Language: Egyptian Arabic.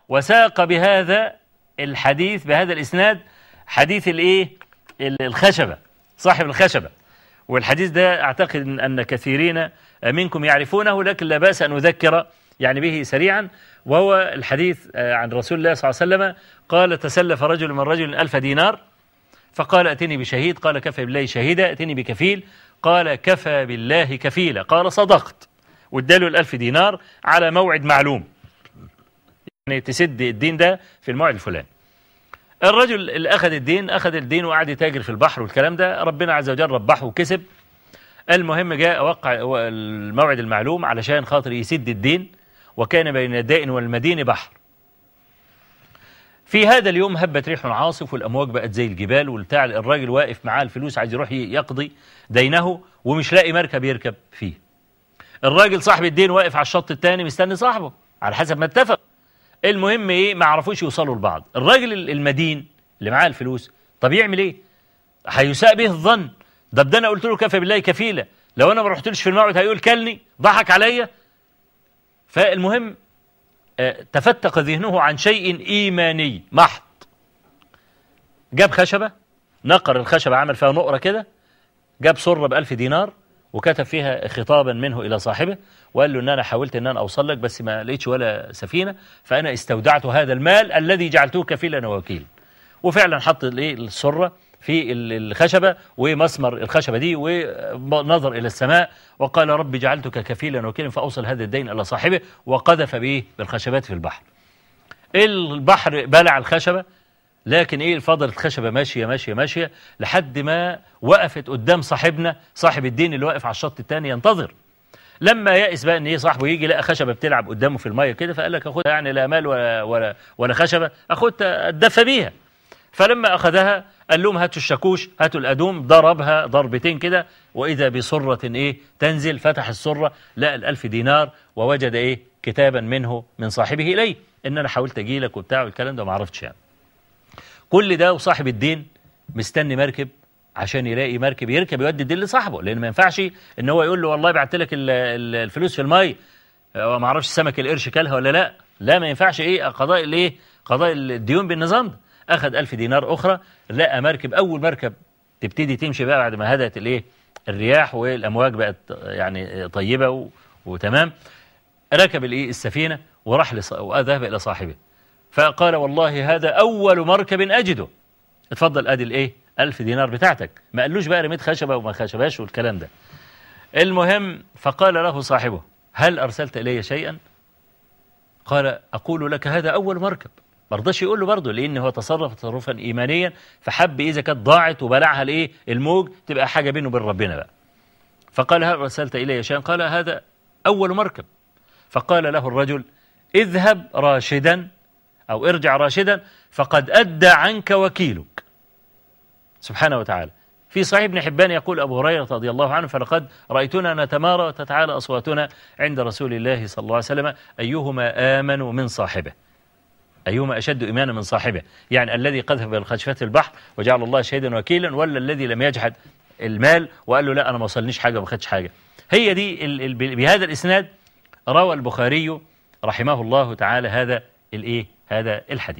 وساق بهذا الحديث بهذا الإسناد حديث الإيه الخشبة صاحب الخشبة والحديث ده أعتقد أن كثيرين منكم يعرفونه لكن لا بأس أن أذكر يعني به سريعا وهو الحديث عن رسول الله صلى الله عليه وسلم قال تسلف رجل من رجل ألف دينار فقال أتني بشهيد قال كفى بالله شهيدا أتني بكفيل قال كفى بالله كفيلا قال صدقت واداله الألف دينار على موعد معلوم يعني تسد الدين ده في الموعد الفلاني الرجل اللي أخذ الدين أخذ الدين وقعد يتاجر في البحر والكلام ده ربنا عز وجل ربحه وكسب المهم جاء وقع الموعد المعلوم علشان خاطر يسد الدين وكان بين الدائن والمدين بحر في هذا اليوم هبت ريح عاصف والأمواج بقت زي الجبال والبتاع الراجل واقف معاه الفلوس عايز يروح يقضي دينه ومش لاقي مركب يركب فيه الراجل صاحب الدين واقف على الشط الثاني مستني صاحبه على حسب ما اتفق المهم ايه ما عرفوش يوصلوا لبعض الراجل المدين اللي معاه الفلوس طب يعمل ايه هيساء به الظن ده ده انا قلت له كفى بالله كفيله لو انا ما رحتلوش في الموعد هيقول كلني ضحك عليا فالمهم تفتق ذهنه عن شيء إيماني محض جاب خشبة نقر الخشبة عمل فيها نقرة كده جاب صرة بألف دينار وكتب فيها خطابا منه إلى صاحبه وقال له أن أنا حاولت أن أنا أوصل لك بس ما لقيتش ولا سفينة فأنا استودعت هذا المال الذي جعلته كفيلا ووكيلا وفعلا حط الصرة في الخشبة ومسمر الخشبة دي ونظر إلى السماء وقال رب جعلتك كفيلا وكيلا فأوصل هذا الدين إلى صاحبه وقذف به بالخشبات في البحر البحر بلع الخشبة لكن ايه فضلت الخشبة ماشية ماشية ماشية لحد ما وقفت قدام صاحبنا صاحب الدين اللي واقف على الشط الثاني ينتظر لما يأس بقى ان ايه صاحبه يجي لقى خشبة بتلعب قدامه في المية كده فقال لك اخدها يعني لا مال ولا ولا, ولا خشبة اخدها اتدفى بيها فلما أخذها قال لهم هاتوا الشاكوش هاتوا الأدوم ضربها ضربتين كده وإذا بصرة إيه تنزل فتح الصرة لقى الألف دينار ووجد إيه كتابا منه من صاحبه إليه إن أنا حاولت أجي لك وبتاع والكلام ده ما عرفتش يعني كل ده وصاحب الدين مستني مركب عشان يلاقي مركب يركب يودي الدين لصاحبه لأن ما ينفعش إن هو يقول له والله بعت لك الفلوس في المي وما اعرفش سمك القرش كلها ولا لا لا ما ينفعش إيه قضاء الإيه قضاء الديون بالنظام ده أخذ ألف دينار أخرى لقى مركب أول مركب تبتدي تمشي بقى بعد ما هدت الإيه الرياح والأمواج بقت يعني طيبة و... وتمام ركب الإيه السفينة وراح لص... وذهب إلى صاحبه فقال والله هذا أول مركب أجده اتفضل أدي الإيه ألف دينار بتاعتك ما قالوش بقى رميت خشبة وما خشباش والكلام ده المهم فقال له صاحبه هل أرسلت إلي شيئا قال أقول لك هذا أول مركب ما رضاش يقول له برضه لان هو تصرف تصرفا ايمانيا فحب اذا كانت ضاعت وبلعها الايه الموج تبقى حاجه بينه وبين ربنا بقى فقال هل ارسلت الي شيئا قال هذا اول مركب فقال له الرجل اذهب راشدا او ارجع راشدا فقد ادى عنك وكيلك سبحانه وتعالى في صحيح ابن حبان يقول أبو هريرة رضي الله عنه فلقد رأيتنا نتمارى وتتعالى أصواتنا عند رسول الله صلى الله عليه وسلم أيهما آمن من صاحبه أيهما أشد إيمانا من صاحبه يعني الذي قذف بالخشفات البحر وجعل الله شهيدا وكيلا ولا الذي لم يجحد المال وقال له لا أنا ما وصلنيش حاجة وما خدش حاجة هي دي ال ال بهذا الإسناد روى البخاري رحمه الله تعالى هذا الإيه هذا الحديث